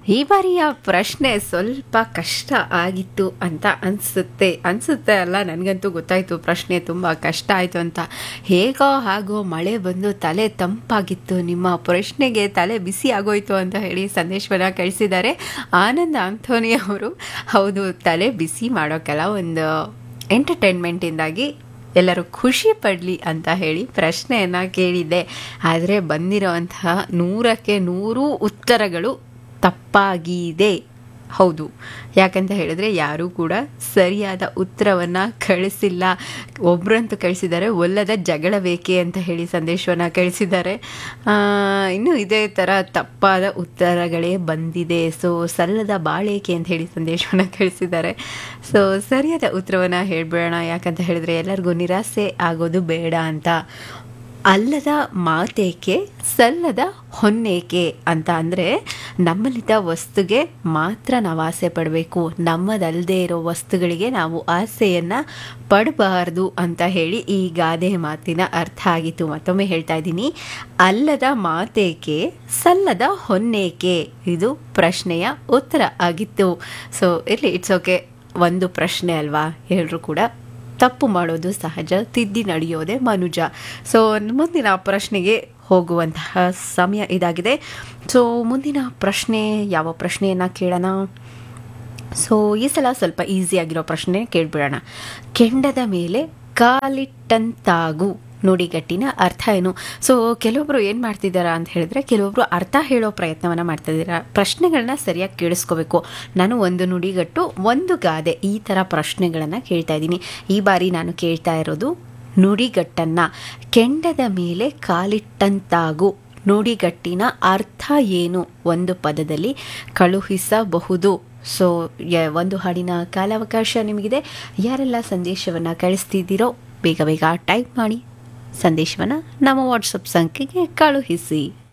ಈ ಬಾರಿಯ ಪ್ರಶ್ನೆ ಸ್ವಲ್ಪ ಕಷ್ಟ ಆಗಿತ್ತು ಅಂತ ಅನಿಸುತ್ತೆ ಅನಿಸುತ್ತೆ ಅಲ್ಲ ನನಗಂತೂ ಗೊತ್ತಾಯಿತು ಪ್ರಶ್ನೆ ತುಂಬ ಕಷ್ಟ ಆಯಿತು ಅಂತ ಹೇಗೋ ಹಾಗೋ ಮಳೆ ಬಂದು ತಲೆ ತಂಪಾಗಿತ್ತು ನಿಮ್ಮ ಪ್ರಶ್ನೆಗೆ ತಲೆ ಬಿಸಿ ಆಗೋಯ್ತು ಅಂತ ಹೇಳಿ ಸಂದೇಶವನ್ನು ಕಳಿಸಿದ್ದಾರೆ ಆನಂದ್ ಆಂಥೋನಿ ಅವರು ಹೌದು ತಲೆ ಬಿಸಿ ಮಾಡೋಕ್ಕೆಲ್ಲ ಒಂದು ಎಂಟರ್ಟೈನ್ಮೆಂಟಿಂದಾಗಿ ಎಲ್ಲರೂ ಖುಷಿ ಪಡಲಿ ಅಂತ ಹೇಳಿ ಪ್ರಶ್ನೆಯನ್ನು ಕೇಳಿದ್ದೆ ಆದರೆ ಬಂದಿರೋವಂತಹ ನೂರಕ್ಕೆ ನೂರು ಉತ್ತರಗಳು ತಪ್ಪಾಗಿದೆ ಹೌದು ಯಾಕಂತ ಹೇಳಿದ್ರೆ ಯಾರೂ ಕೂಡ ಸರಿಯಾದ ಉತ್ತರವನ್ನು ಕಳಿಸಿಲ್ಲ ಒಬ್ಬರಂತೂ ಕಳಿಸಿದ್ದಾರೆ ಒಲ್ಲದ ಜಗಳ ಬೇಕೆ ಅಂತ ಹೇಳಿ ಸಂದೇಶವನ್ನು ಕಳಿಸಿದ್ದಾರೆ ಇನ್ನು ಇದೇ ಥರ ತಪ್ಪಾದ ಉತ್ತರಗಳೇ ಬಂದಿದೆ ಸೊ ಸಲ್ಲದ ಬಾಳೇಕೆ ಅಂತ ಹೇಳಿ ಸಂದೇಶವನ್ನು ಕಳಿಸಿದ್ದಾರೆ ಸೊ ಸರಿಯಾದ ಉತ್ತರವನ್ನು ಹೇಳ್ಬಿಡೋಣ ಯಾಕಂತ ಹೇಳಿದ್ರೆ ಎಲ್ಲರಿಗೂ ನಿರಾಸೆ ಆಗೋದು ಬೇಡ ಅಂತ ಅಲ್ಲದ ಮಾತೇಕೆ ಸಲ್ಲದ ಹೊನ್ನೇಕೆ ಅಂತ ಅಂದರೆ ನಮ್ಮಲ್ಲಿದ್ದ ವಸ್ತುಗೆ ಮಾತ್ರ ನಾವು ಆಸೆ ಪಡಬೇಕು ನಮ್ಮದಲ್ಲದೆ ಇರೋ ವಸ್ತುಗಳಿಗೆ ನಾವು ಆಸೆಯನ್ನು ಪಡಬಾರ್ದು ಅಂತ ಹೇಳಿ ಈ ಗಾದೆ ಮಾತಿನ ಅರ್ಥ ಆಗಿತ್ತು ಮತ್ತೊಮ್ಮೆ ಹೇಳ್ತಾ ಇದ್ದೀನಿ ಅಲ್ಲದ ಮಾತೇಕೆ ಸಲ್ಲದ ಹೊನ್ನೇಕೆ ಇದು ಪ್ರಶ್ನೆಯ ಉತ್ತರ ಆಗಿತ್ತು ಸೊ ಇರಲಿ ಇಟ್ಸ್ ಓಕೆ ಒಂದು ಪ್ರಶ್ನೆ ಅಲ್ವಾ ಎಲ್ಲರೂ ಕೂಡ ತಪ್ಪು ಮಾಡೋದು ಸಹಜ ತಿದ್ದಿ ನಡೆಯೋದೇ ಮನುಜ ಸೊ ಮುಂದಿನ ಪ್ರಶ್ನೆಗೆ ಹೋಗುವಂತಹ ಸಮಯ ಇದಾಗಿದೆ ಸೊ ಮುಂದಿನ ಪ್ರಶ್ನೆ ಯಾವ ಪ್ರಶ್ನೆಯನ್ನು ಕೇಳೋಣ ಸೊ ಈ ಸಲ ಸ್ವಲ್ಪ ಈಸಿಯಾಗಿರೋ ಪ್ರಶ್ನೆ ಕೇಳ್ಬಿಡೋಣ ಕೆಂಡದ ಮೇಲೆ ಕಾಲಿಟ್ಟಂತಾಗು ನುಡಿಗಟ್ಟಿನ ಅರ್ಥ ಏನು ಸೊ ಕೆಲವೊಬ್ರು ಏನು ಮಾಡ್ತಿದ್ದಾರಾ ಅಂತ ಹೇಳಿದ್ರೆ ಕೆಲವೊಬ್ರು ಅರ್ಥ ಹೇಳೋ ಪ್ರಯತ್ನವನ್ನು ಮಾಡ್ತಿದ್ದೀರಾ ಪ್ರಶ್ನೆಗಳನ್ನ ಸರಿಯಾಗಿ ಕೇಳಿಸ್ಕೋಬೇಕು ನಾನು ಒಂದು ನುಡಿಗಟ್ಟು ಒಂದು ಗಾದೆ ಈ ಥರ ಪ್ರಶ್ನೆಗಳನ್ನು ಕೇಳ್ತಾ ಇದ್ದೀನಿ ಈ ಬಾರಿ ನಾನು ಕೇಳ್ತಾ ಇರೋದು ನುಡಿಗಟ್ಟನ್ನು ಕೆಂಡದ ಮೇಲೆ ಕಾಲಿಟ್ಟಂತಾಗು ನುಡಿಗಟ್ಟಿನ ಅರ್ಥ ಏನು ಒಂದು ಪದದಲ್ಲಿ ಕಳುಹಿಸಬಹುದು ಸೊ ಒಂದು ಹಾಡಿನ ಕಾಲಾವಕಾಶ ನಿಮಗಿದೆ ಯಾರೆಲ್ಲ ಸಂದೇಶವನ್ನು ಕಳಿಸ್ತಿದ್ದೀರೋ ಬೇಗ ಬೇಗ ಟೈಪ್ ಮಾಡಿ ಸಂದೇಶವನ್ನು ನಮ್ಮ ವಾಟ್ಸಪ್ ಸಂಖ್ಯೆಗೆ ಕಳುಹಿಸಿ